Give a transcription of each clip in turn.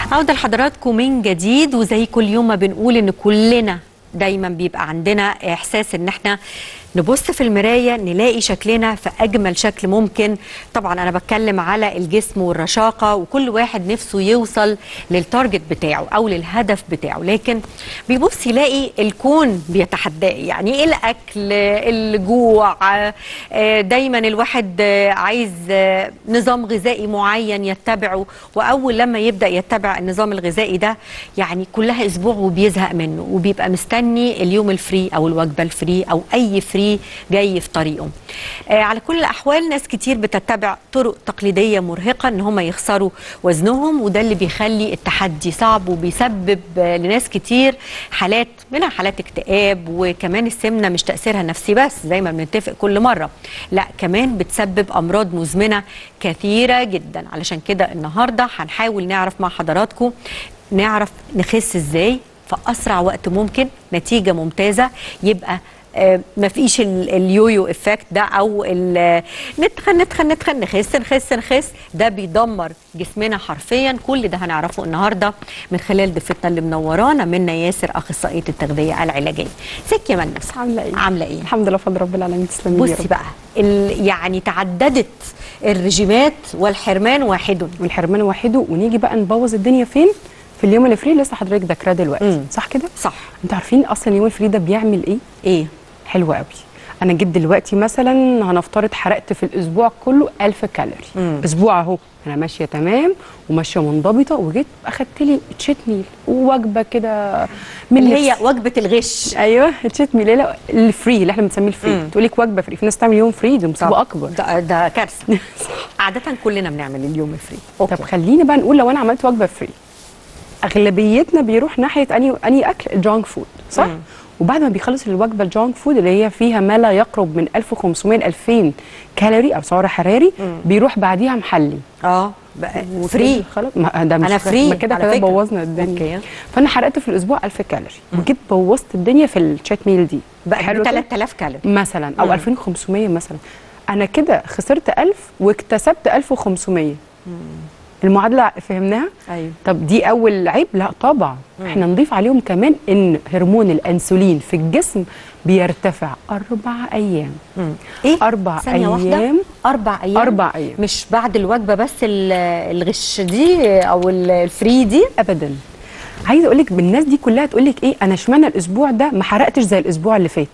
عودة لحضراتكم من جديد وزي كل يوم ما بنقول ان كلنا دايما بيبقى عندنا احساس ان احنا نبص في المرايه نلاقي شكلنا في اجمل شكل ممكن طبعا انا بتكلم على الجسم والرشاقه وكل واحد نفسه يوصل للتارجت بتاعه او للهدف بتاعه لكن بيبص يلاقي الكون بيتحداه يعني ايه الاكل الجوع آه، دايما الواحد آه، عايز آه، نظام غذائي معين يتبعه واول لما يبدا يتبع النظام الغذائي ده يعني كلها اسبوع وبيزهق منه وبيبقى مستني اليوم الفري او الوجبه الفري او اي فري جاي في طريقه آه على كل الاحوال ناس كتير بتتبع طرق تقليديه مرهقه ان هم يخسروا وزنهم وده اللي بيخلي التحدي صعب وبيسبب آه لناس كتير حالات منها حالات اكتئاب وكمان السمنه مش تاثيرها نفسي بس زي ما بنتفق كل مره لا كمان بتسبب امراض مزمنه كثيره جدا علشان كده النهارده هنحاول نعرف مع حضراتكم نعرف نخس ازاي في اسرع وقت ممكن نتيجه ممتازه يبقى آه، مفيش ال- اليويو افكت ده او ال- نتخن نتخن نتخن نخس نخس نخس ده بيدمر جسمنا حرفيا كل ده هنعرفه النهارده من خلال ضيفتنا اللي منورانا منا ياسر اخصائيه التغذيه العلاجيه ازيك يا منى عامله ايه؟ عامله ايه الحمد لله بفضل رب العالمين تسلمي لي يا بصي رب. بقى ال- يعني تعددت الرجيمات والحرمان واحد والحرمان وحده ونيجي بقى نبوظ الدنيا فين؟ في اليوم الفري لسه حضرتك ذاكراه دلوقتي مم. صح كده؟ صح انتوا عارفين اصلا اليوم الفري ده بيعمل ايه؟ ايه حلو قوي انا جيت دلوقتي مثلا هنفترض حرقت في الاسبوع كله 1000 كالوري مم. اسبوع اهو انا ماشيه تمام وماشيه منضبطه وجيت اخدت لي تشيت ميل ووجبه كده من اللي هي نفسي. وجبه الغش ايوه تشيت ميل لا الفري اللي احنا بنسميه الفري مم. تقول لك وجبه فري في ناس تعمل يوم فري دي مصيبه اكبر ده, ده كارثه عاده كلنا بنعمل اليوم الفري أوكي. طب خلينا بقى نقول لو انا عملت وجبه فري اغلبيتنا بيروح ناحيه اني اني اكل الجانك فود صح مم. وبعد ما بيخلص الوجبه الجانك فود اللي هي فيها ما لا يقرب من 1500 ل 2000 كالوري او سعر حراري بيروح بعديها محلي اه بقى فري خلاص ما ده مش أنا فري ما كده على كده فكرة. بوظنا الدنيا أوكي. فانا حرقت في الاسبوع 1000 كالوري وجيت بوظت الدنيا في التشيت ميل دي بقى حلو ب كده؟ 3000 كالوري مثلا او مم. 2500 مثلا انا كده خسرت 1000 واكتسبت 1500 المعادله فهمناها ايوه طب دي اول عيب لا طبعا احنا نضيف عليهم كمان ان هرمون الانسولين في الجسم بيرتفع اربع ايام مم. ايه اربع ثانية واحدة ايام أربع أيام اربع ايام مش بعد الوجبة بس ال- الغش دي أو ال- الفري دي ابدا عايزه اقول لك بالناس دي كلها تقول لك ايه انا اشمعنى الاسبوع ده ما حرقتش زي الاسبوع اللي فات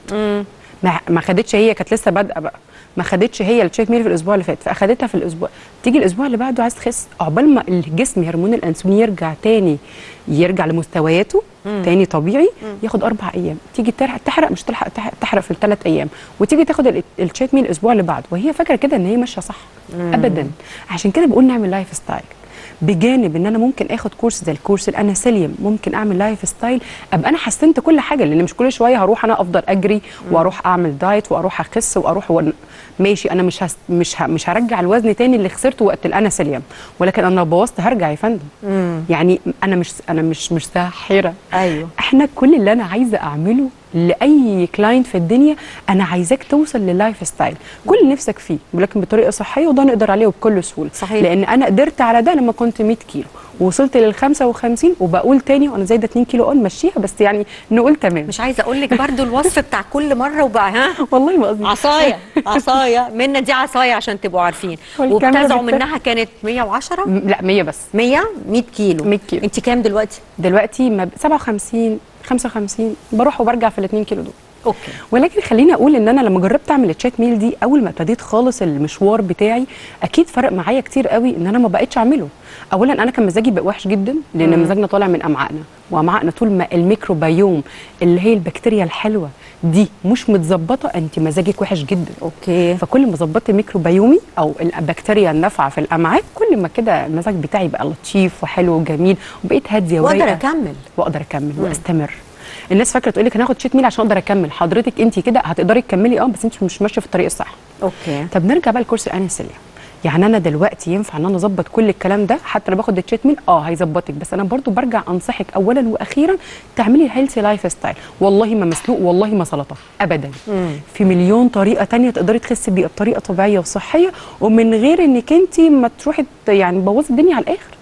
ما ما خدتش هي كانت لسه بادئه بقى ما خدتش هي التشيك ميل في الاسبوع اللي فات فاخدتها في الاسبوع تيجي الاسبوع اللي بعده عايز تخس عقبال ما الجسم هرمون الانسولين يرجع تاني يرجع لمستوياته تاني طبيعي ياخد اربع ايام تيجي تحرق, تحرق مش تلحق تحرق, تحرق في الثلاث ايام وتيجي تاخد ال- التشيك ميل الاسبوع اللي بعده وهي فاكره كده ان هي ماشيه صح ابدا عشان كده بقول نعمل لايف ستايل بجانب ان انا ممكن اخد كورس زي الكورس الاناسيليوم ممكن اعمل لايف ستايل ابقى انا حسنت كل حاجه لان مش كل شويه هروح انا افضل اجري واروح اعمل دايت واروح اخس واروح ون... ماشي انا مش هس... مش ه... مش هرجع الوزن تاني اللي خسرته وقت الاناسيليوم ولكن انا لو بوظت هرجع يا فندم يعني انا مش انا مش مش ساحره أيوه احنا كل اللي انا عايزه اعمله لاي كلاينت في الدنيا انا عايزاك توصل للايف ستايل كل اللي نفسك فيه ولكن بطريقه صحيه وده نقدر عليه بكل سهوله صحيح. لان انا قدرت على ده لما كنت 100 كيلو ووصلت لل 55 وبقول تاني وانا زايده 2 كيلو اون مشيها بس يعني نقول تمام مش عايزة أقول لك برضو الوصف بتاع كل مرة وبقى ها والله ما قصدي عصاية عصاية منا دي عصاية عشان تبقوا عارفين والكاميرا وبتزعوا بتت- منها كانت 110 م- لا 100 بس 100 100 كيلو 100 كيلو. انت كام دلوقتي دلوقتي ما ب- 57 55 بروح وبرجع في ال 2 كيلو دول اوكي ولكن خليني اقول ان انا لما جربت اعمل التشيك ميل دي اول ما ابتديت خالص المشوار بتاعي اكيد فرق معايا كتير قوي ان انا ما بقتش اعمله اولا انا كان مزاجي بقى وحش جدا لان مزاجنا طالع من امعائنا وامعائنا طول ما الميكروبيوم اللي هي البكتيريا الحلوه دي مش متظبطه انت مزاجك وحش جدا اوكي فكل ما ظبطت ميكروبيومي او البكتيريا النافعه في الامعاء كل ما كده المزاج بتاعي بقى لطيف وحلو وجميل وبقيت هاديه واقدر ورايقه اكمل واقدر اكمل واستمر الناس فاكره تقول لك انا هاخد تشيت ميل عشان اقدر اكمل حضرتك انت كده هتقدري تكملي اه بس انت مش ماشيه في الطريق الصح اوكي طب نرجع بقى لكورس الانسولين يعني انا دلوقتي ينفع ان انا اظبط كل الكلام ده حتى لو باخد التشيت ميل اه هيظبطك بس انا برضو برجع انصحك اولا واخيرا تعملي هيلثي لايف ستايل والله ما مسلوق والله ما سلطه ابدا مم. في مليون طريقه تانية تقدري تخسي بيها بطريقه طبيعيه وصحيه ومن غير انك انت ما تروحي ت- يعني تبوظي الدنيا على الاخر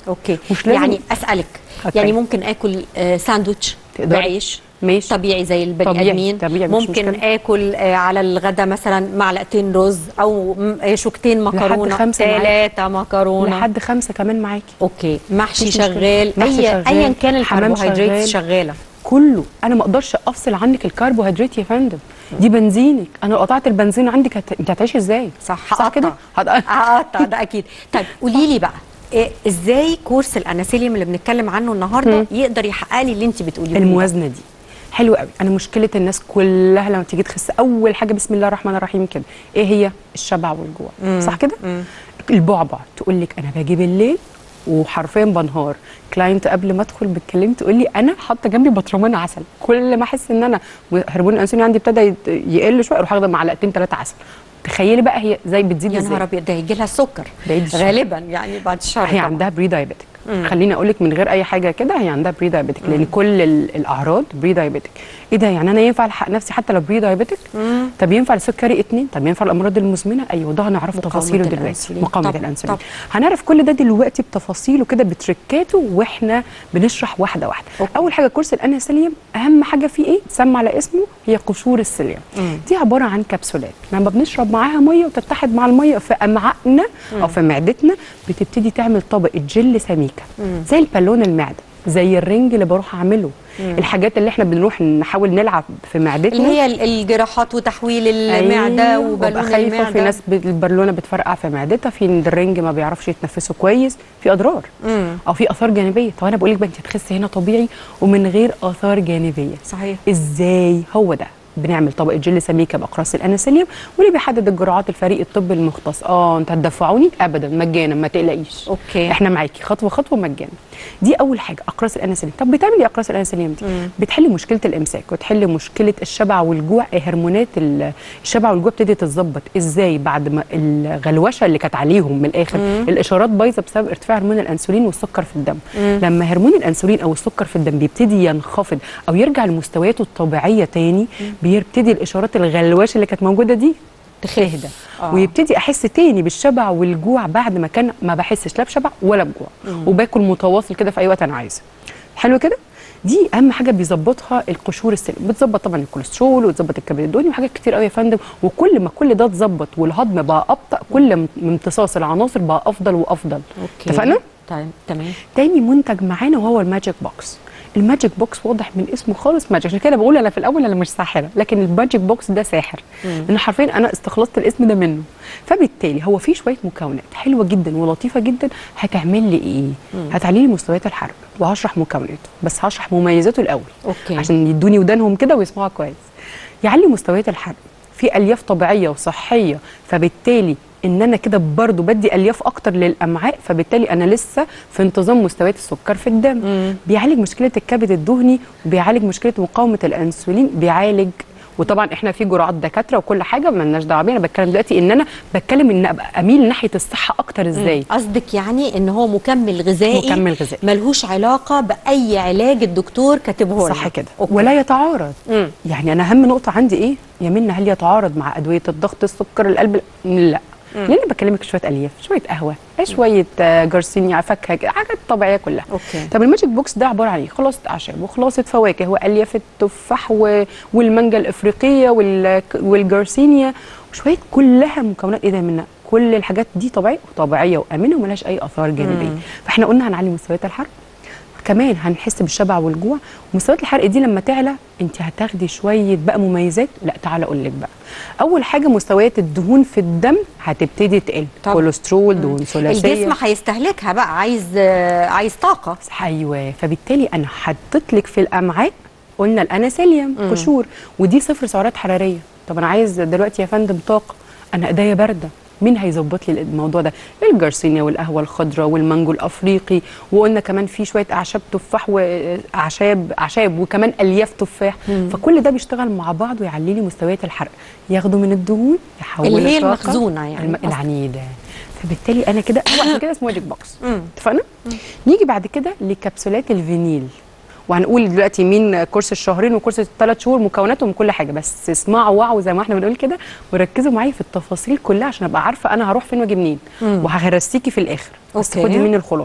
مش اوكي لازم- يعني اسالك أوكي. يعني ممكن اكل آه ساندوتش تقدري. بعيش ماشي. طبيعي زي البني طبيعي، ادمين طبيعي، مش ممكن مشكلة. اكل آه على الغدا مثلا معلقتين رز او م- آه، شوكتين مكرونه خمسة معاكي. ثلاثه مكرونه لحد خمسه كمان معاكي اوكي محشي مفيش مشكلة. شغال محشي اي شغال. ايا كان حمام الكربوهيدرات شغال. شغاله كله انا ما اقدرش افصل عنك الكربوهيدرات يا فندم دي بنزينك انا لو قطعت البنزين عندك هت... انت هتعيشي ازاي صح صح كده هقطع. هت... هقطع ده اكيد طيب قولي لي بقى إيه ازاي كورس الاناسيليوم اللي بنتكلم عنه النهارده يقدر يحقق لي اللي انت بتقوليه لي ده؟ الموازنه دي حلو قوي انا مشكله الناس كلها لما تيجي تخس اول حاجه بسم الله الرحمن الرحيم كده ايه هي الشبع والجوع صح كده البعبع تقول لك انا باجي بالليل وحرفيا بنهار كلاينت قبل ما ادخل بتكلم تقول لي انا حاطه جنبي بطرمان عسل كل ما احس ان انا هرمون الانسولين عندي ابتدى يت- يقل شويه اروح اخده معلقتين ثلاثه عسل تخيلي بقى هي زي بتزيد يا ازاي نهار ابيض ده هيجي لها السكر بعيد الشر. غالبا يعني بعد الشهر هي طبعاً. عندها بري دايابيتك خليني اقول لك من غير اي حاجه كده هي عندها بري دايابيتك لان كل ال- الاعراض بري دايابيتك ايه ده يعني انا ينفع الحق نفسي حتى لو بري دايابيتك طب ينفع السكري اتنين طب ينفع الامراض المزمنه ايوه ده هنعرف مقاومة تفاصيله دلوقتي الأنسولين. مقاومه طبعاً، الانسولين طبعاً. هنعرف كل ده دلوقتي بتفاصيله كده بتركاته واحنا بنشرح واحده واحده أوكي. اول حاجه كورس الانسولين اهم حاجه فيه ايه تسمى على اسمه هي قشور السيليوم دي عباره عن كبسولات لما بنشرب معاها ميه وتتحد مع الميه في امعائنا او في معدتنا بتبتدي تعمل طبقه جل سميكه زي البالون المعده زي الرنج اللي بروح اعمله الحاجات اللي احنا بنروح نحاول نلعب في معدتنا اللي هي ال- الجراحات وتحويل المعده أيوة، وبالون وببقى خايفه المعده في ناس ب- البالونه بتفرقع في معدتها في الرنج ما بيعرفش يتنفسه كويس في اضرار مم. او في اثار جانبيه طب انا بقول لك بقى انت هتخسي هنا طبيعي ومن غير اثار جانبيه صحيح ازاي هو ده بنعمل طبقه جل سميكه باقراص الانسوليوم واللي بيحدد الجرعات الفريق الطبي المختص اه انت هتدفعوني ابدا مجانا ما تقلقيش أوكي. احنا معاكي خطوه خطوه مجانا دي اول حاجه اقراص الانسوليوم طب بتعمل ايه اقراص الانسوليوم دي بتحل مشكله الامساك وتحل مشكله الشبع والجوع إيه هرمونات ال- الشبع والجوع ابتدت تتظبط ازاي بعد ما الغلوشه اللي كانت عليهم من الاخر الاشارات بايظه بسبب ارتفاع هرمون الانسولين والسكر في الدم لما هرمون الانسولين او السكر في الدم بيبتدي ينخفض او يرجع لمستوياته الطبيعيه تاني بيبتدي الاشارات الغلوشه اللي كانت موجوده دي تهدى آه. ويبتدي احس تاني بالشبع والجوع بعد ما كان ما بحسش لا بشبع ولا بجوع وباكل متواصل كده في اي وقت انا عايزه حلو كده دي اهم حاجه بيظبطها القشور السليم بتظبط طبعا الكوليسترول وتظبط الكبد الدهني وحاجات كتير قوي يا فندم وكل ما كل ده اتظبط والهضم بقى ابطا كل ما امتصاص العناصر بقى افضل وافضل اوكي اتفقنا طيب تمام تاني منتج معانا وهو الماجيك بوكس الماجيك بوكس واضح من اسمه خالص ماجيك عشان كده بقول انا في الاول انا مش ساحره لكن الماجيك بوكس ده ساحر لان حرفيا انا استخلصت الاسم ده منه فبالتالي هو فيه شويه مكونات حلوه جدا ولطيفه جدا هتعمل لي ايه هتعلي لي مستويات الحرق وهشرح مكوناته بس هشرح مميزاته الاول أوكي. عشان يدوني ودانهم كده ويسمعوها كويس يعلي مستويات الحرق في الياف طبيعيه وصحيه فبالتالي ان انا كده برضو بدي الياف اكتر للامعاء فبالتالي انا لسه في انتظام مستويات السكر في الدم بيعالج مشكله الكبد الدهني وبيعالج مشكله مقاومه الانسولين بيعالج وطبعا احنا في جرعات دكاتره وكل حاجه مالناش دعوه بيها انا بتكلم دلوقتي ان انا بتكلم ان ابقى اميل ناحيه الصحه اكتر ازاي قصدك يعني ان هو مكمل غذائي مكمل غذائي. ملهوش علاقه باي علاج الدكتور كاتبه لنا صح كده أوكي. ولا يتعارض مم. يعني انا اهم نقطه عندي ايه يا منى هل يتعارض مع ادويه الضغط السكر القلب لا لان بكلمك شويه الياف شويه قهوه شويه آه، جرسينيا فاكهه كده، حاجات طبيعيه كلها أوكي. طب الماجيك بوكس ده عباره عن ايه خلاصه اعشاب وخلاصه فواكه والياف التفاح و- والمانجا الافريقيه وال- والجرسينيا وشويه كلها مكونات ايه ده منها كل الحاجات دي طبيعيه وطبيعيه وامنه وملهاش اي اثار جانبيه فاحنا قلنا هنعلي مستويات الحرق كمان هنحس بالشبع والجوع ومستويات الحرق دي لما تعلى انت هتاخدي شويه بقى مميزات لا تعالى اقول لك بقى اول حاجه مستويات الدهون في الدم هتبتدي تقل طبعا. كوليسترول دهون ثلاثيه الجسم هيستهلكها بقى عايز آه، عايز طاقه ايوه فبالتالي انا حطيت لك في الامعاء قلنا الاناسيليوم قشور ودي صفر سعرات حراريه طب انا عايز دلوقتي يا فندم طاقه انا ايديا بارده مين هيظبط لي الموضوع ده الجرسينيا والقهوه الخضراء والمانجو الافريقي وقلنا كمان في شويه اعشاب تفاح واعشاب اعشاب وكمان الياف تفاح فكل ده بيشتغل مع بعض ويعلي لي مستويات الحرق ياخده من الدهون يحوله اللي هي لطاقة. المخزونة يعني الم... قصدك. العنيده فبالتالي انا كده هو عشان كده اسمه ماجيك بوكس مم. اتفقنا نيجي بعد كده لكبسولات الفينيل وهنقول دلوقتي مين كورس الشهرين وكورس الثلاث شهور مكوناتهم كل حاجه بس اسمعوا واعوا زي ما احنا بنقول كده وركزوا معايا في التفاصيل كلها عشان ابقى عارفه انا هروح فين واجي منين وهرسيكي في الاخر بس أوكي. خدي مني الخلاصه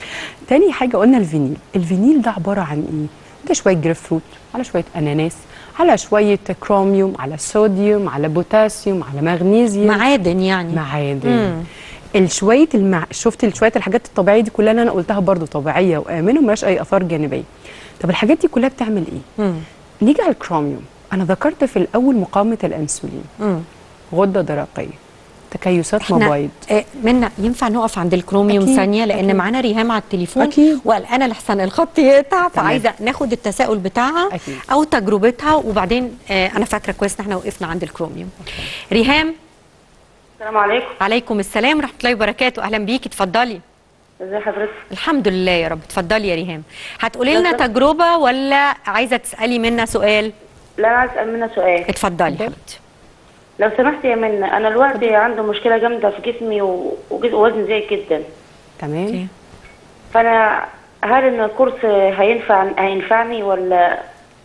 تاني حاجه قلنا الفينيل الفينيل ده عباره عن ايه ده شويه جريب فروت على شويه اناناس على شويه كروميوم على صوديوم على بوتاسيوم على مغنيسيوم معادن يعني معادن الشويه المع... شفت شويه الحاجات الطبيعيه دي كلها اللي انا قلتها برضو طبيعيه وامنه وملهاش اي اثار جانبيه طب الحاجات دي كلها بتعمل ايه مم. نيجي على الكروميوم انا ذكرت في الاول مقاومه الانسولين مم. غده درقيه تكيسات مبايض آه، منا ينفع نقف عند الكروميوم أكيد، ثانيه لان أكيد. معانا ريهام على التليفون أكيد. وقلقانه لحسن الخط يقطع فعايزه ناخد التساؤل بتاعها أكيد. او تجربتها وبعدين آه، انا فاكره كويس ان احنا وقفنا عند الكروميوم ريهام السلام عليكم عليكم السلام ورحمه الله وبركاته اهلا بيكي اتفضلي ازي حضرتك الحمد لله يا رب اتفضلي يا ريهام هتقولي لنا بالظبط. تجربه ولا عايزه تسالي منا سؤال لا انا عايز اسال منها سؤال اتفضلي اتفضل. حبيبتي لو سمحت يا منى انا دلوقتي عنده مشكله جامده في جسمي و- وجز- ووزني زايد جدا تمام أوكي. فانا هل ان الكورس هينفع هينفعني ولا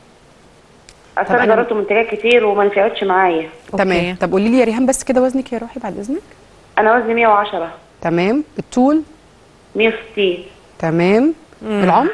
اصل طب انا أنا- جربت منتجات كتير وما نفعتش معايا تمام أوكي. طب قولي لي يا ريهام بس كده وزنك يا روحي بعد اذنك انا وزني 110 تمام الطول 160 تمام العمر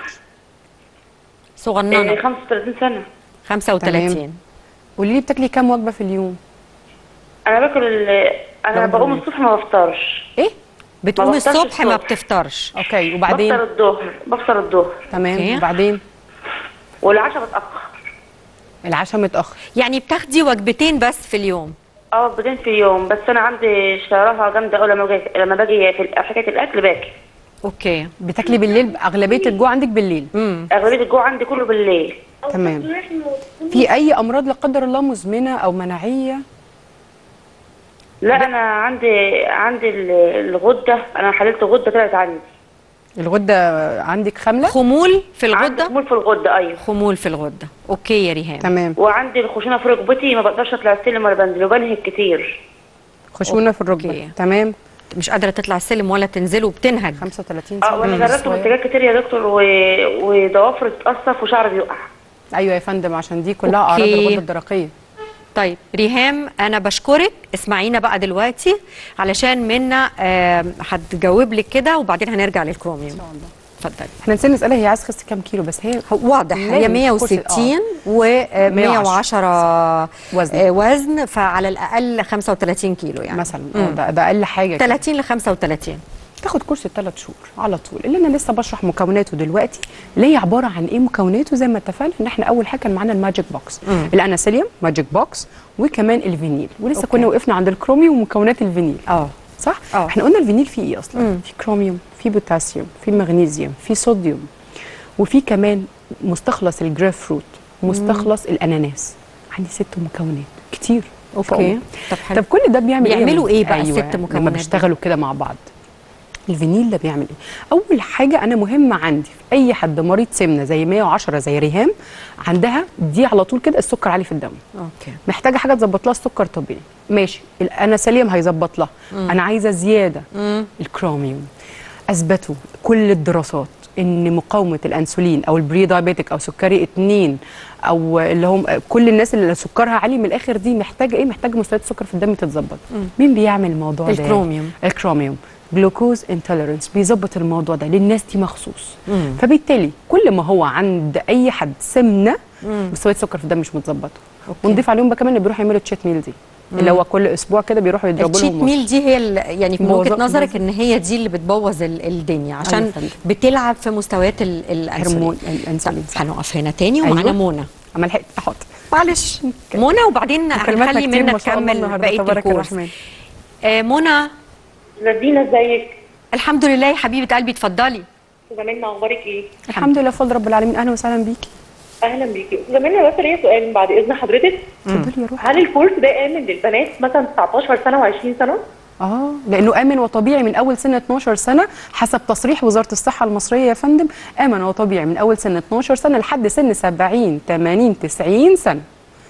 إيه، صغننه 35 سنه 35 قولي لي بتاكلي كام وجبه في اليوم انا باكل ال- انا ده بقوم جميل. الصبح ما بفطرش ايه بتقومي بفطرش الصبح ما الصبح. بتفطرش اوكي وبعدين بفطر الظهر بفطر الظهر تمام أوكي. وبعدين والعشاء بتاخر العشاء متاخر يعني بتاخدي وجبتين بس في اليوم اه بدين في يوم بس انا عندي شراهه جامده قوي لما باجي لما باجي في حكايه الاكل باكل اوكي بتاكلي بالليل اغلبيه الجوع عندك بالليل امم اغلبيه الجوع عندي كله بالليل تمام في اي امراض لا قدر الله مزمنه او مناعيه لا انا عندي عندي ال- الغده انا حللت غده طلعت عندي الغده عندك خامله خمول في عندي الغده خمول في الغده ايوه خمول في الغده اوكي يا ريهام تمام وعندي الخشونه في ركبتي ما بقدرش اطلع السلم ولا بنزل وبنهج كتير خشونه في الركبه أوكي. تمام مش قادره تطلع السلم ولا تنزل وبتنهج 35 اه وانا سنه جربت صغيرة. منتجات كتير يا دكتور و... وضوافري بتتقصف وشعري بيقع ايوه يا فندم عشان دي كلها أوكي. اعراض الغده الدرقيه طيب ريهام انا بشكرك اسمعينا بقى دلوقتي علشان منا آم، هتجاوب لك كده وبعدين هنرجع للكروميوم اتفضلي احنا نسينا نسالها هي عايزه تخس كام كيلو بس هي واضح هي لازم 160 و 110 وزن. وزن فعلى الاقل 35 كيلو يعني مثلا اه ده, ده اقل حاجه كده. 30 ل 35 تاخد كورس ثلاث شهور على طول اللي انا لسه بشرح مكوناته دلوقتي اللي هي عباره عن ايه مكوناته زي ما اتفقنا ان احنا اول حاجه كان معانا الماجيك بوكس مم. الاناسيليوم ماجيك بوكس وكمان الفينيل ولسه أوكي. كنا وقفنا عند الكروميوم ومكونات الفينيل اه صح آه. احنا قلنا الفينيل فيه ايه اصلا مم. في كروميوم في بوتاسيوم في مغنيسيوم في صوديوم وفي كمان مستخلص الجريب فروت مستخلص الاناناس عندي ست مكونات كتير اوكي طب حلو طب كل ده بيعمل بيعملوا ايه إيه بقى أيوة الست مكونات لما دي؟ بيشتغلوا كده مع بعض الفينيل ده بيعمل ايه اول حاجه انا مهمه عندي في اي حد مريض سمنه زي 110 زي ريهام عندها دي على طول كده السكر عالي في الدم اوكي محتاجه حاجه تظبط لها السكر طبيعي ماشي الاناسيليوم هيظبط لها انا عايزه زياده مم. الكروميوم اثبتوا كل الدراسات ان مقاومه الانسولين او البري دايابيتك او سكري اتنين او اللي هم كل الناس اللي سكرها عالي من الاخر دي محتاجه ايه محتاجه مستويات السكر في الدم تتظبط مين بيعمل الموضوع ده الكروميوم. الكروميوم جلوكوز انتوليرنس بيظبط الموضوع ده للناس دي مخصوص مم. فبالتالي كل ما هو عند اي حد سمنه مستويات السكر في الدم مش متظبطه أوكي. ونضيف عليهم بقى كمان اللي بيروحوا يعملوا تشيت ميل دي اللي هو كل اسبوع كده بيروحوا يضربوا التشيت لهم ميل دي هي ال- يعني من موظف- وجهه نظرك موظف. ان هي دي اللي بتبوظ ال- الدنيا عشان أيوة فندم. بتلعب في مستويات ال- الانسولين هرمون الانسولين طب هنقف هنا تاني ومعانا أيوة. منى اما لحقت احط معلش منى وبعدين مكالماتنا هنخلي كتير منى ما شاء الله تكمل النهارده بقيه تبارك الكورس الرحمن آه منى نادينا ازيك الحمد لله يا حبيبه قلبي اتفضلي زميلنا اخبارك ايه الحمد لله فضل رب العالمين اهلا وسهلا بيكي اهلا بيكي زميلنا بس ليا سؤال بعد اذن حضرتك اتفضلي يا روحي هل الكورس ده امن للبنات مثلا 19 سنه و20 سنه اه لانه امن وطبيعي من اول سن 12 سنه حسب تصريح وزاره الصحه المصريه يا فندم امن وطبيعي من اول سن 12 سنه لحد سن 70 80 90 سنه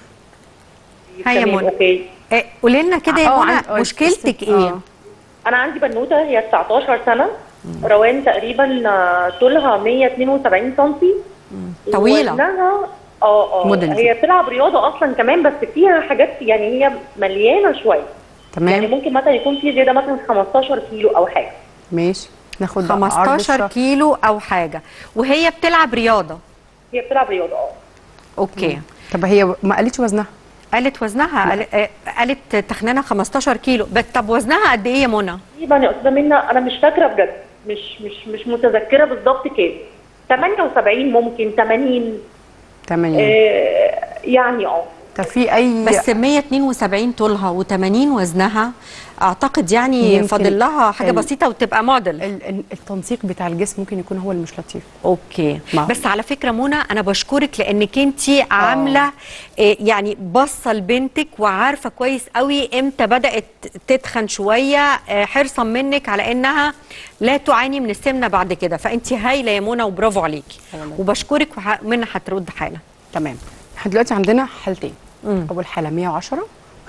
هيا تمام، منى. اوكي آه قولي لنا كده آه، يا عند- آه، منى مشكلتك بس- ايه آه. انا عندي بنوته هي 19 سنه روان تقريبا آه، طولها 172 سم طويلة. وزنها اه اه موديل. هي بتلعب رياضه اصلا كمان بس فيها حاجات يعني هي مليانه شويه يعني تمام ممكن مثلا يكون في زياده مثلا 15 كيلو او حاجه ماشي ناخد عرض 15 الشهر. كيلو او حاجه وهي بتلعب رياضه هي بتلعب رياضه اه اوكي طب هي ما قالتش وزنها قالت وزنها قال- آه، قالت تخنانها 15 كيلو بس طب وزنها قد ايه يا منى تقريبا يا استاذه منى انا مش فاكره بجد مش مش مش متذكره بالظبط كام 78 ممكن 80 تمام آه يعني اه طب في اي بس 172 طولها و80 وزنها اعتقد يعني يمكن فاضل لها حاجه ال- بسيطه وتبقى موديل ال- ال- التنسيق بتاع الجسم ممكن يكون هو اللي مش لطيف اوكي ما- بس على فكره منى انا بشكرك لانك انت عامله إيه، يعني باصه لبنتك وعارفه كويس قوي امتى بدات تتخن شويه آه، حرصا منك على انها لا تعاني من السمنه بعد كده فانت هايله يا منى وبرافو عليكي وبشكرك وح- منى هترد حالا تمام احنا دلوقتي عندنا حالتين اول حاله 110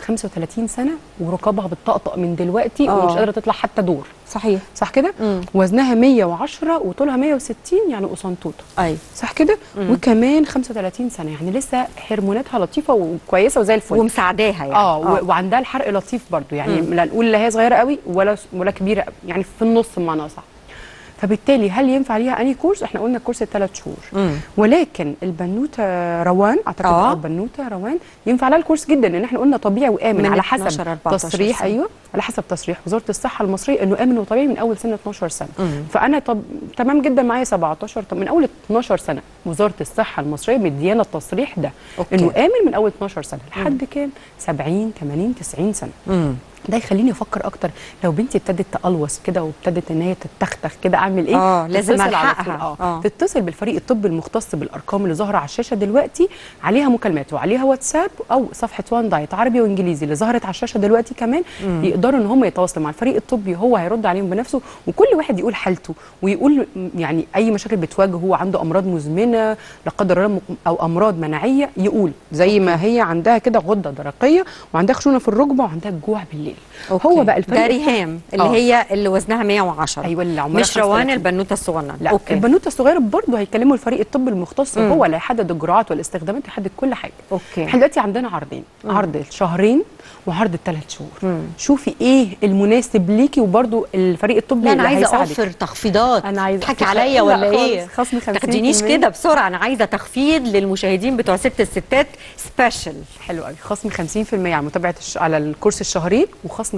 35 سنه وركابها بتطقطق من دلوقتي آه. ومش قادره تطلع حتى دور صحيح صح كده مم. وزنها 110 وطولها 160 يعني قسنطوطه ايوه صح كده وكمان 35 سنه يعني لسه هرموناتها لطيفه وكويسه وزي الفل ومساعداها يعني اه و- وعندها الحرق لطيف برضو يعني لا نقول لا هي صغيره قوي ولا ولا كبيره قوي يعني في النص بمعنى صح فبالتالي هل ينفع ليها اني كورس احنا قلنا كورس الثلاث شهور مم. ولكن البنوته روان اعتقد آه. اه البنوته روان ينفع لها الكورس جدا لان احنا قلنا طبيعي وامن من على 12 حسب 14 تصريح سنة. ايوه على حسب تصريح وزاره الصحه المصريه انه امن وطبيعي من اول سن 12 سنه مم. فانا طب تمام جدا معايا 17 طب من اول 12 سنه وزاره الصحه المصريه مديانا التصريح ده أوكي. انه امن من اول 12 سنه لحد كام 70 80 90 سنه مم. ده يخليني افكر اكتر لو بنتي ابتدت تقلوص كده وابتدت ان هي تتختخ كده اعمل ايه آه، لازم تتصل على ألحقها. طول. اه, آه. تتصل بالفريق الطبي المختص بالارقام اللي ظاهره على الشاشه دلوقتي عليها مكالمات وعليها واتساب او صفحه وان دايت عربي وانجليزي اللي ظهرت على الشاشه دلوقتي كمان يقدروا ان هم يتواصلوا مع الفريق الطبي هو هيرد عليهم بنفسه وكل واحد يقول حالته ويقول م- يعني اي مشاكل بتواجهه عنده امراض مزمنه لا قدر الله م- او امراض مناعيه يقول زي ما هي عندها كده غده درقيه وعندها خشونه في الركبه وعندها جوع بالليل أوكي. هو بقى الفريق ده ريهام اللي آه. هي اللي وزنها 110 أيوة، اللي عمرها مش روان 35. البنوته الصغننه لا اوكي البنوته الصغيره برضه هيكلموا الفريق الطبي المختص مم. هو اللي هيحدد الجرعات والاستخدامات يحدد كل حاجه أوكي. احنا دلوقتي عندنا عرضين عرض الشهرين وعرض الثلاث شهور مم. شوفي ايه المناسب ليكي وبرضه الفريق الطبي لا انا اللي عايزه هيساعدك. اوفر تخفيضات أنا عايزة تضحكي أخفض- عليا لا ولا خالص، ايه خصم 50% تاخدينيش كده بسرعه انا عايزه تخفيض للمشاهدين بتوع ست الستات سبيشال حلو قوي خصم 50% على متابعه الش... على الكورس الشهرين وخصم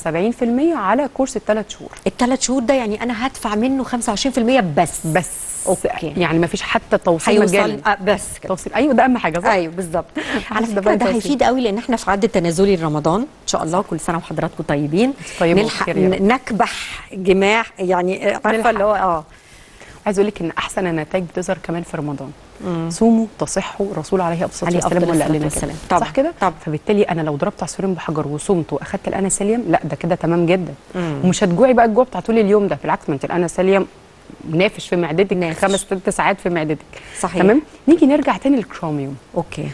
75% على كورس الثلاث شهور الثلاث شهور ده يعني انا هدفع منه 25% بس بس أوكي. يعني ما فيش حتى توصيل هيوصل مجاني آه بس كده توصيل ايوه ده اهم حاجه صح ايوه بالظبط على عايزة فكره بقى ده توصيل. هيفيد قوي لان احنا في عد التنازلي لرمضان ان شاء الله كل سنه وحضراتكم طيبين طيبة نلحق وبخير يا رب. نكبح جماح يعني عارفه نلحق. اللي هو اه عايز اقول لك ان احسن النتائج بتظهر كمان في رمضان صوموا تصحوا الرسول عليه الصلاه عليه والسلام أفضل ولا قال الصلاة لنا والسلام. كده طبعا. صح كده طبعا. فبالتالي انا لو ضربت عصفورين بحجر وصمت واخدت الانسوليوم لا ده كده تمام جدا ومش هتجوعي بقى الجوع بتاع طول اليوم ده بالعكس ما انت الانسوليوم نافش في معدتك نافش. خمس ست ساعات في معدتك صحيح. تمام نيجي نرجع تاني للكروميوم اوكي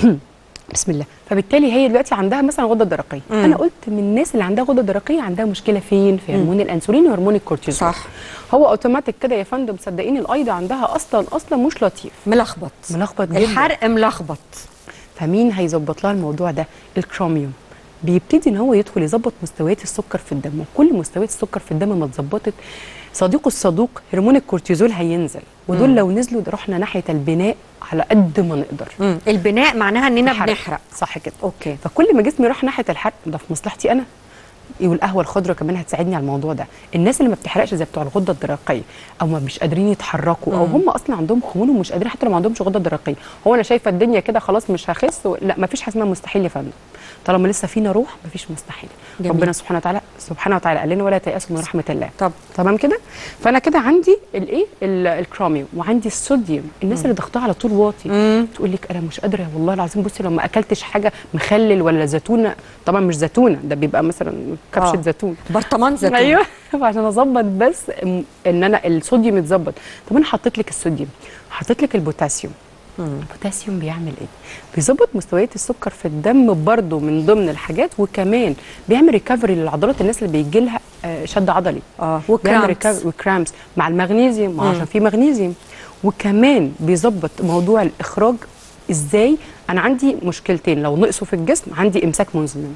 بسم الله فبالتالي هي دلوقتي عندها مثلا غده درقيه مم. انا قلت من الناس اللي عندها غده درقيه عندها مشكله فين في هرمون الانسولين وهرمون الكورتيزول صح. هو اوتوماتيك كده يا فندم صدقيني الايض عندها اصلا اصلا مش لطيف ملخبط ملخبط جدا الحرق ملخبط فمين هيظبط لها الموضوع ده الكروميوم بيبتدي ان هو يدخل يظبط مستويات السكر في الدم وكل مستويات السكر في الدم ما اتظبطت صديقه الصدوق هرمون الكورتيزول هينزل ودول لو نزلوا ده رحنا ناحيه البناء على قد ما نقدر مم. البناء معناها اننا الحرق. بنحرق صح كده اوكي فكل ما جسمي راح ناحيه الحرق ده في مصلحتي انا والقهوه الخضراء كمان هتساعدني على الموضوع ده الناس اللي ما بتحرقش زي بتوع الغده الدرقيه او ما مش قادرين يتحركوا او هم اصلا عندهم خمول ومش قادرين حتى لو ما عندهمش غده درقيه هو انا شايفه الدنيا كده خلاص مش هخس و... لا ما فيش حاجه اسمها مستحيل يا فندم طالما لسه فينا روح ما فيش مستحيل جميل. ربنا سبحانه وتعالى سبحانه وتعالى قال لنا ولا تيأسوا من رحمه الله طب تمام كده فانا كده عندي الايه ال- الكروميوم وعندي الصوديوم الناس اللي ضغطها على طول واطي مم. تقول لك انا مش قادره والله العظيم بصي لو ما اكلتش حاجه مخلل ولا زيتونه طبعا مش زيتونه ده بيبقى مثلا كبشه آه. زيتون برطمان زيتون ايوه عشان اظبط بس م- ان انا الصوديوم يتظبط طب انا حطيت لك الصوديوم حطيت لك البوتاسيوم البوتاسيوم بيعمل ايه بيظبط مستويات السكر في الدم برضو من ضمن الحاجات وكمان بيعمل ريكفري للعضلات الناس اللي بيجي لها آه، شد عضلي اه بيعمل وكرامبس ريكفري وكرامز مع المغنيسيوم ما هو عشان في مغنيسيوم وكمان بيظبط موضوع الاخراج ازاي انا عندي مشكلتين لو نقصوا في الجسم عندي امساك مزمن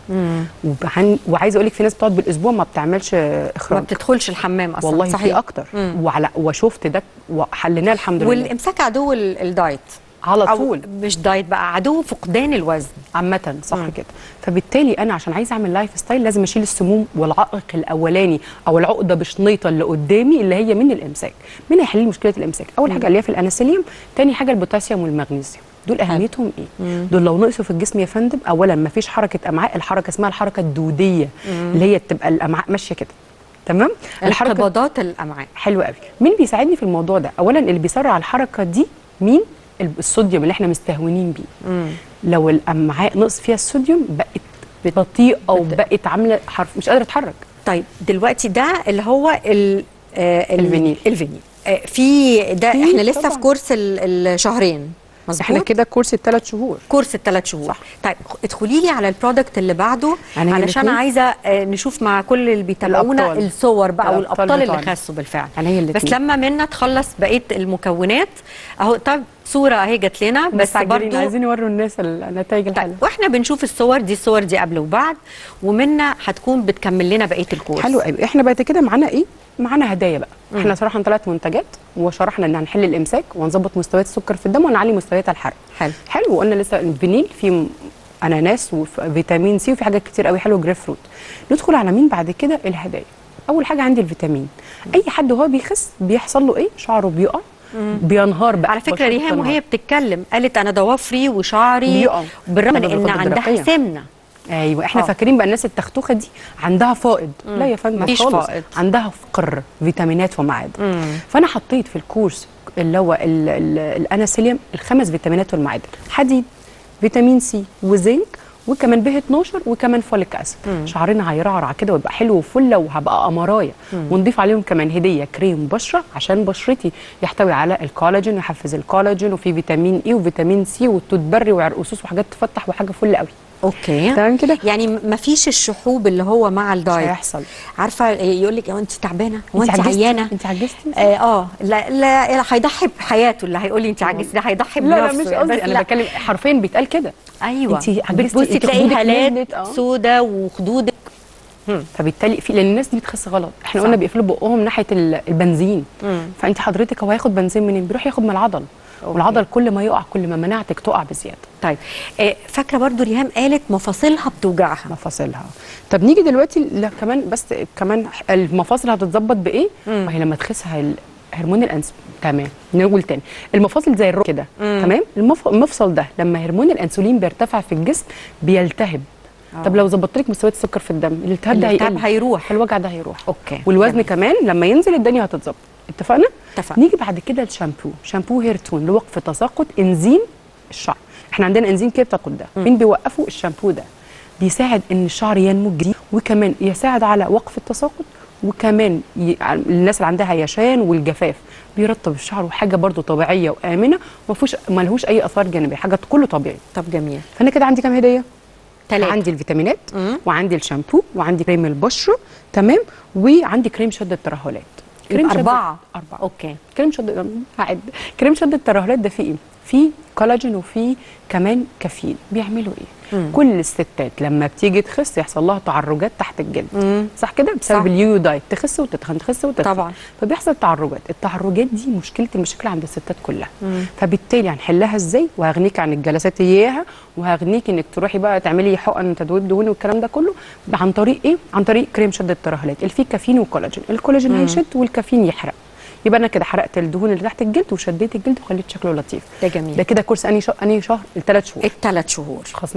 وبعن- وعايزه اقول لك في ناس بتقعد بالاسبوع ما بتعملش ما اخراج بتدخلش الحمام اصلا والله صحيح في اكتر وعلى وشفت ده وحليناه الحمد لله والامساك عدو ال- الدايت على أو طول مش دايت بقى عدو فقدان الوزن عامة صح كده فبالتالي انا عشان عايزه اعمل لايف ستايل لازم اشيل السموم والعائق الاولاني او العقده بشنيطه اللي قدامي اللي هي من الامساك مين هيحل لي مشكله الامساك اول حاجه اللي هي في الانسولين تاني حاجه البوتاسيوم والمغنيسيوم دول اهميتهم ايه دول لو نقصوا في الجسم يا فندم اولا ما فيش حركه امعاء الحركه اسمها الحركه الدوديه اللي هي تبقى الامعاء ماشيه كده تمام انقباضات الامعاء حلو قوي مين بيساعدني في الموضوع ده اولا اللي بيسرع الحركه دي مين ال- الصوديوم اللي احنا مستهونين بيه لو الامعاء نقص فيها الصوديوم بقت بطيئه وبقت عامله حرف مش قادره تتحرك طيب دلوقتي ده اللي هو ال آه ال- الفينيل. الفينيل آه في ده في احنا لسه طبعاً. في كورس ال- الشهرين مظبوط احنا كده كورس الثلاث شهور كورس الثلاث شهور صح. طيب ادخلي لي على البرودكت اللي بعده عينيا علشان الاتنين. عايزه آه، نشوف مع كل اللي بيتابعونا الأبطال. الصور بقى الأبطال والابطال اللي بتوعنا. خسوا بالفعل عينيا بس الاتنين. لما منا تخلص بقيه المكونات اهو طب صوره اهي جات لنا بس مستعجلين، برضو عايزين يوروا الناس النتائج طيب الحلوه واحنا بنشوف الصور دي الصور دي قبل وبعد ومنا هتكون بتكمل لنا بقيه الكورس حلو قوي احنا بعد كده معانا ايه معانا هدايا بقى احنا شرحنا ثلاث منتجات وشرحنا ان هنحل الامساك ونظبط مستويات السكر في الدم ونعلي مستويات الحرق حلو حلو وقلنا لسه الفينيل فيه م- اناناس وفيتامين سي وفي حاجات كتير قوي حلوه جريف فروت ندخل على مين بعد كده الهدايا اول حاجه عندي الفيتامين اي حد وهو بيخس بيحصل له ايه شعره بيقع بينهار بقى على فكره بشرته ريهام بتنهار. وهي بتتكلم قالت انا ضوافري وشعري بيقع. بالرغم من بسبب ان الغدة عندها الدرقية. سمنه ايوه احنا آه. فاكرين بقى الناس التختوخه دي عندها فائض لا يا فندم مفيش خالص فائض. عندها فقر فيتامينات ومعادن فانا حطيت في الكورس اللي هو ال- ال- الاناسيليوم الخمس فيتامينات والمعادن حديد فيتامين سي وزنك وكمان ب 12 وكمان فوليك اسيد شعرنا هيرعرع كده ويبقى حلو وفله وهبقى قمرايه ونضيف عليهم كمان هديه كريم بشره عشان بشرتي يحتوي على الكولاجين ويحفز الكولاجين وفي فيتامين اي وفيتامين سي والتوت بري وعرقسوس وحاجات تفتح وحاجه فل قوي اوكي تمام كده يعني ما فيش الشحوب اللي هو مع مش الدايت هيحصل عارفه يقول لك انت تعبانه هو انت انت عجزتي؟ عيانه انت عجزتي اه اه لا لا لا، هيضحي بحياته اللي هيقول لي انت عجزتي ده هيضحي لا لا بنفسه مش بس قصدي انا لا. بتكلم حرفيا بيتقال كده ايوه انت عجزتي، بتبصي انت تلاقي خدودك هالات نزلت، اه. سودا وخدودك فبالتالي في لان الناس دي بتخس غلط احنا صح. قلنا بيقفلوا بقهم ناحيه ال- البنزين فانت حضرتك هو هياخد بنزين منين بيروح ياخد من العضل والعضل كل ما يقع كل ما مناعتك تقع بزياده طيب آه، فاكره برضو ريهام قالت مفاصلها بتوجعها مفاصلها طب نيجي دلوقتي لا كمان بس كمان المفاصل هتتظبط بايه ما هي لما تخس هي هرمون الانس تمام نقول تاني المفاصل زي الرو كده تمام المف... المفصل ده لما هرمون الانسولين بيرتفع في الجسم بيلتهب طب لو ظبطت لك مستويات السكر في الدم الالتهاب ده الالتهاب هيقل هيروح الوجع ده هيروح اوكي والوزن تمام. كمان لما ينزل الدنيا هتتظبط اتفقنا اتفقنا. نيجي بعد كده الشامبو شامبو هير تون لوقف تساقط انزيم الشعر احنا عندنا انزيم كده بتاخد ده مين بيوقفه الشامبو ده بيساعد ان الشعر ينمو جديد وكمان يساعد على وقف التساقط وكمان ي... الناس اللي عندها هيشان والجفاف بيرطب الشعر وحاجه برضو طبيعيه وامنه وما فيهوش ملهوش اي اثار جانبيه حاجه كله طبيعي طب جميل فانا كده عندي كام هديه تلاتة. عندي الفيتامينات مم. وعندي الشامبو وعندي كريم البشره تمام وعندي كريم شد الترهلات يبقى شد- أربعة. أربعة اوكي كريم شد هعد كريم شد الترهلات ده فيه ايه؟ فيه كولاجين وفيه كمان كافيين بيعملوا ايه؟ مم. كل الستات لما بتيجي تخس يحصل لها تعرجات تحت الجلد مم. صح كده بسبب صح. اليو دايت تخس وتتخن تخس وتتخن طبعا. فبيحصل تعرجات التعرجات دي مشكله المشكله عند الستات كلها فبالتالي هنحلها ازاي وهغنيك عن الجلسات اياها وهغنيك انك تروحي بقى تعملي حقن تدوير دهون والكلام ده كله عن طريق ايه عن طريق كريم شد الترهلات اللي فيه كافيين وكولاجين الكولاجين هيشد والكافيين يحرق يبقى انا كده حرقت الدهون اللي تحت الجلد وشديت الجلد وخليت شكله لطيف ده جميل ده كده كورس انهي شهر انهي شهر الثلاث شهور الثلاث شهور خصم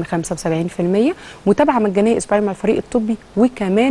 75% متابعه مجانيه اسبوعيا مع الفريق الطبي وكمان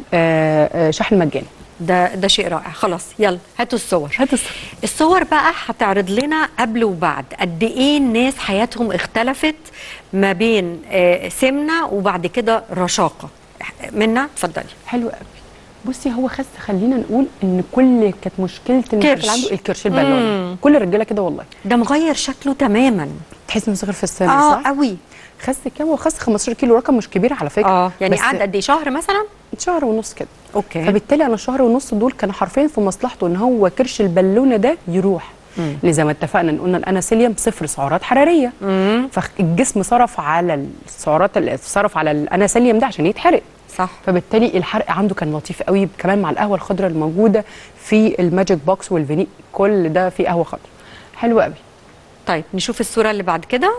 آه، آه، شحن مجاني ده ده شيء رائع خلاص يلا هاتوا الصور هات الصور. الصور بقى هتعرض لنا قبل وبعد قد ايه الناس حياتهم اختلفت ما بين آه، سمنه وبعد كده رشاقه منا اتفضلي حلو قوي بصي هو خس خلينا نقول ان كل كانت مشكله المشاكل كرش. عنده الكرش البالوني كل الرجاله كده والله ده مغير شكله تماما تحس انه صغير في السن اه صح قوي خس كام هو خس 15 كيلو رقم مش كبير على فكره اه يعني بس قعد قد ايه شهر مثلا شهر ونص كده اوكي فبالتالي انا الشهر ونص دول كانوا حرفيا في مصلحته ان هو كرش البالونه ده يروح اللي زي ما اتفقنا ان قلنا الاناسيليوم صفر سعرات حراريه فالجسم صرف على السعرات اللي صرف على الاناسيليوم ده عشان يتحرق صح فبالتالي الحرق عنده كان لطيف قوي كمان مع القهوه الخضراء الموجوده في الماجيك بوكس والفيني كل ده فيه قهوه خضراء حلو قوي طيب نشوف الصوره اللي بعد كده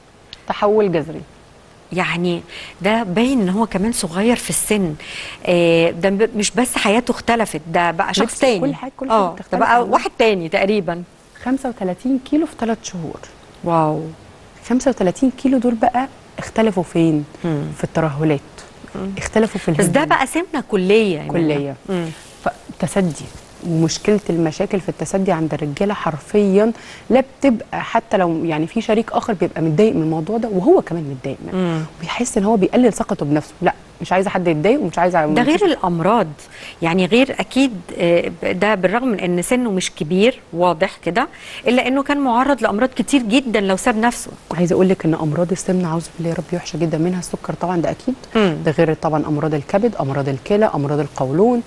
تحول جذري يعني ده باين ان هو كمان صغير في السن آه ده ب- مش بس حياته اختلفت ده بقى شخص لبس، تاني كل حاجة- كل حاجة اه ده بتختلف بقى عنه. واحد تاني تقريبا 35 كيلو في 3 شهور واو 35 كيلو دول بقى اختلفوا فين في الترهلات اختلفوا في بس ده الهرمون. بقى سمنه كليه يعني كليه مم. فالتسدي ومشكله المشاكل في التسدي عند الرجاله حرفيا لا بتبقى حتى لو يعني في شريك اخر بيبقى متضايق من الموضوع ده وهو كمان متضايق منه بيحس ان هو بيقلل ثقته بنفسه لا مش عايزه حد يتضايق ومش عايزه ده غير الامراض يعني غير اكيد آه، ده بالرغم من ان سنه مش كبير واضح كده الا انه كان معرض لامراض كتير جدا لو ساب نفسه عايزه اقول لك ان امراض السمنه عاوز بالله يا رب وحشه جدا منها السكر طبعا ده اكيد مم. ده غير طبعا امراض الكبد امراض الكلى امراض القولون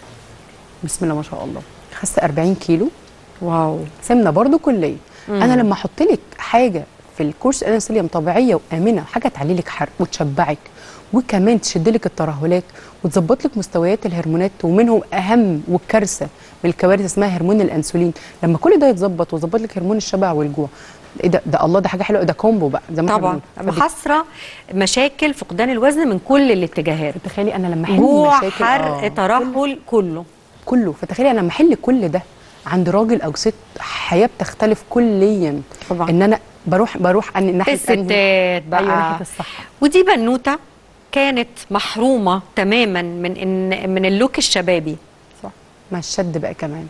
بسم الله ما شاء الله خست 40 كيلو واو سمنه برضو كليه انا لما احط لك حاجه في الكورس انسولين طبيعيه وامنه حاجه تعلي لك حرق وتشبعك وكمان تشد لك الترهلات وتظبط لك مستويات الهرمونات ومنهم اهم والكارثه من الكوارث اسمها هرمون الانسولين لما كل ده يتظبط ويظبط لك هرمون الشبع والجوع ايه ده ده الله ده حاجه حلوه ده كومبو بقى زي ما إحنا طبعا بنقول. فبت- محاصره مشاكل فقدان الوزن من كل الاتجاهات فتخيلي انا لما احل جوع مشاكل حرق آه، ترهل كله كله فتخيلي انا لما احل كل ده عند راجل او ست حياه بتختلف كليا طبعا. ان انا بروح بروح عن ناحيه أنهي- الستات بقى ايوه ناحيه الصح ودي بنوته كانت محرومه تماما من ان من اللوك الشبابي صح مع الشد بقى كمان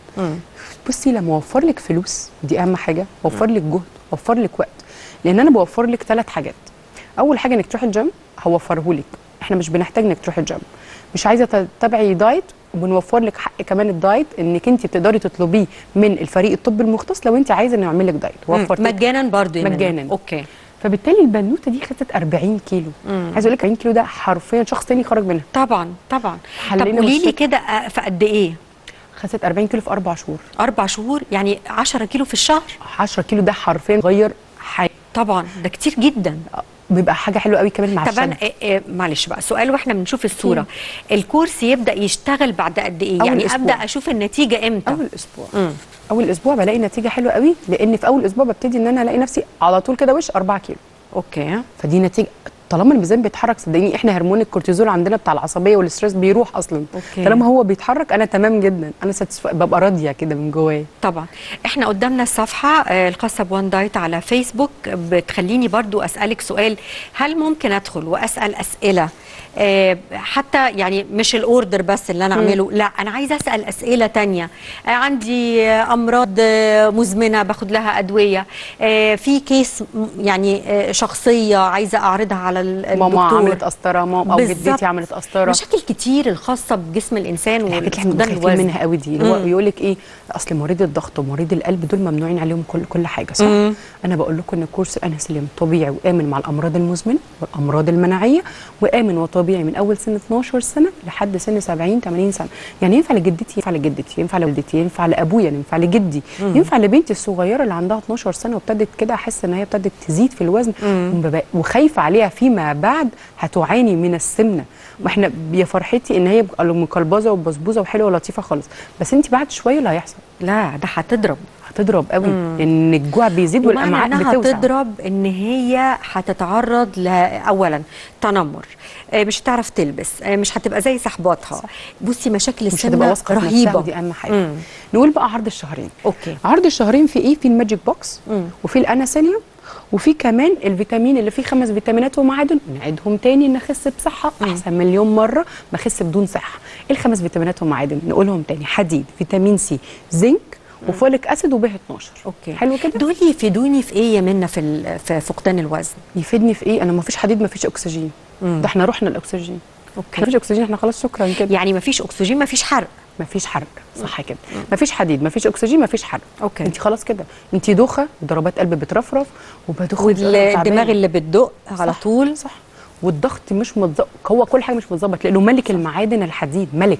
بصي لما اوفر لك فلوس دي اهم حاجه اوفر لك جهد اوفر لك وقت لان انا بوفر لك ثلاث حاجات اول حاجه انك تروحي الجيم هوفره لك احنا مش بنحتاج انك تروحي الجيم مش عايزه تتابعي دايت وبنوفر لك حق كمان الدايت انك انت بتقدري تطلبيه من الفريق الطبي المختص لو انت عايزه انه يعمل لك دايت وفرت لك مجانا برضو يا منى. مجانا. اوكي فبالتالي البنوته دي خدت 40 كيلو عايزه اقول لك 40 كيلو ده حرفيا شخص تاني خرج منها طبعا طبعا طب حلينا قولي لي مشكلة. كده آه، في قد ايه خدت 40 كيلو في اربع شهور اربع شهور يعني 10 كيلو في الشهر 10 كيلو ده حرفيا غير حياه طبعا ده كتير جدا بيبقى حاجه حلوه قوي كمان مع طب انا الشد إيه إيه معلش بقى سؤال واحنا بنشوف الصوره الكورس يبدا يشتغل بعد قد ايه أول يعني أسبوع. ابدا اشوف النتيجه امتى اول اسبوع اول اسبوع بلاقي نتيجه حلوه قوي لان في اول اسبوع ببتدي ان انا الاقي نفسي على طول كده وش 4 كيلو اوكي فدي نتيجه طالما الميزان بيتحرك صدقيني احنا هرمون الكورتيزول عندنا بتاع العصبيه والستريس بيروح اصلا أوكي. طالما هو بيتحرك انا تمام جدا انا satisfied- ببقى راضيه كده من جوايا طبعا احنا قدامنا الصفحه آه، الخاصه بوان دايت على فيسبوك بتخليني برضو اسالك سؤال هل ممكن ادخل واسال اسئله آه، حتى يعني مش الاوردر بس اللي انا اعمله لا انا عايزه اسال اسئله تانية آه، عندي آه، امراض آه، مزمنه باخد لها ادويه آه، في كيس م- يعني آه، شخصيه عايزه اعرضها على ال- الدكتور ماما عملت قسطره ماما او بالظبط. جدتي عملت قسطره مشاكل كتير الخاصه بجسم الانسان الحاجات اللي احنا وفقدان خايفين الوزن منها قوي دي اللي هو يقول لك ايه اصل مريض الضغط ومريض القلب دول ممنوعين عليهم كل كل حاجه صح مم. انا بقول لكم ان كورس الانسولين طبيعي وامن مع الامراض المزمنه والامراض المناعيه وامن وطبيعي من اول سن 12 سنه لحد سن 70 80 سنه يعني ينفع لجدتي ينفع لجدتي ينفع لوالدتي ينفع لابويا ينفع لجدي ينفع لبنتي الصغيره اللي عندها 12 سنه وابتدت كده احس ان هي ابتدت تزيد في الوزن وببقى- وخايفه عليها فيما بعد هتعاني من السمنه واحنا يا فرحتي ان هي بقى مقلبظه وبسبوزه وحلوه ولطيفه خالص بس انت بعد شويه اللي هيحصل لا ده هتضرب هتضرب قوي لان الجوع بيزيد ومعنى والامعاء انها بتوسع تضرب ان هي هتتعرض ل اولا تنمر آه، مش هتعرف تلبس آه، مش هتبقى زي صاحباتها بصي مشاكل مش هتبقى السمنه واثقه في نفسها رهيبه ودي اهم حاجه مم. نقول بقى عرض الشهرين اوكي عرض الشهرين في ايه في الماجيك بوكس مم. وفي الاناسيليوم وفي كمان الفيتامين اللي فيه خمس فيتامينات ومعادن نعيدهم تاني نخس بصحه احسن مليون مره ما اخس بدون صحه ايه الخمس فيتامينات ومعادن نقولهم تاني حديد فيتامين سي زنك وفوليك اسيد وب 12 اوكي حلو كده دول يفيدوني في ايه يا منى في ال- في فقدان الوزن يفيدني في ايه انا ما فيش حديد ما فيش اكسجين ده احنا رحنا الاكسجين اوكي احنا ما فيش اكسجين احنا خلاص شكرا كده يعني مفيش اكسجين مفيش حرق مفيش حرق صح كده مفيش حديد مفيش اكسجين مفيش حرق أوكي. انت خلاص كده انت دوخه وضربات قلب بترفرف وبدوخ والدماغ اللي بتدق على صح، طول صح والضغط مش متظبط هو كل حاجه مش متظبط لانه ملك المعادن الحديد ملك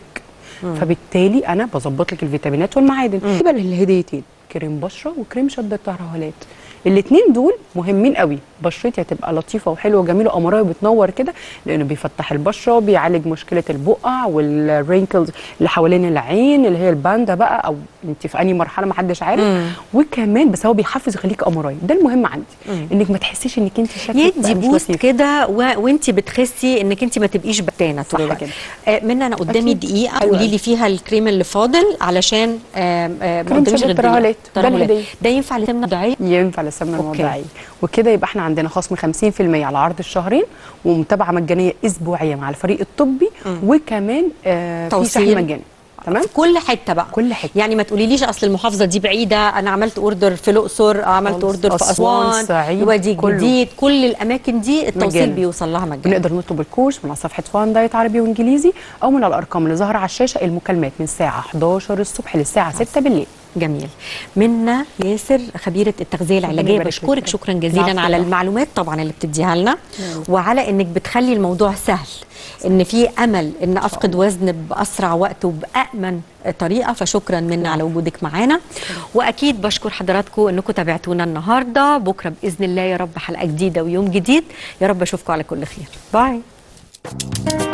فبالتالي انا بظبط لك الفيتامينات والمعادن يبقى الهديتين كريم بشره وكريم شد الترهلات الاثنين دول مهمين قوي بشرتي هتبقى لطيفه وحلوه وجميله وقمرايه وبتنور كده لانه بيفتح البشره بيعالج مشكله البقع والرينكلز اللي حوالين العين اللي هي الباندا بقى او انت في انهي مرحله ما حدش عارف وكمان بس هو بيحفز يخليك قمرايه ده المهم عندي انك ما تحسيش انك انت شكلك يدي بقى مش بوست لطيف. كده و... وانت بتخسي انك انت ما تبقيش بتانه طول صح الوقت كده. آه منى انا قدامي أكيد. دقيقه حلو قولي أوي. لي فيها الكريم اللي فاضل علشان آه آه ما كريم قداميش شد غير دقيقة. الترهلات. ده ترهلات. الهدية. ده ينفع لسمنه ضعيف ينفع للسمنه أوكي. الموضعيه وكده يبقى احنا عندنا خصم 50% على عرض الشهرين ومتابعه مجانيه اسبوعيه مع الفريق الطبي وكمان آه في توصيل. شحن مجاني تمام في كل حته بقى كل حتة. يعني ما تقوليليش اصل المحافظه دي بعيده انا عملت اوردر في الاقصر عملت خالص. اوردر في أسوان، اسوان الصعيد، وادي كله. الجديد كل الاماكن دي التوصيل مجانا. بيوصل لها مجانا بنقدر نطلب الكورس من على صفحه فان دايت عربي وانجليزي او من الارقام اللي ظاهره على الشاشه المكالمات من الساعه 11 الصبح للساعه 6 بالليل جميل منا ياسر خبيره التغذيه العلاجيه يبارك بشكرك فيك. شكرا جزيلا العفو على طبعا. المعلومات طبعا اللي بتديها لنا وعلى انك بتخلي الموضوع سهل ان في امل ان افقد وزن باسرع وقت وبامن طريقه فشكرا منا على وجودك معانا واكيد بشكر حضراتكم انكم تابعتونا النهارده بكره باذن الله يا رب حلقه جديده ويوم جديد يا رب اشوفكم على كل خير باي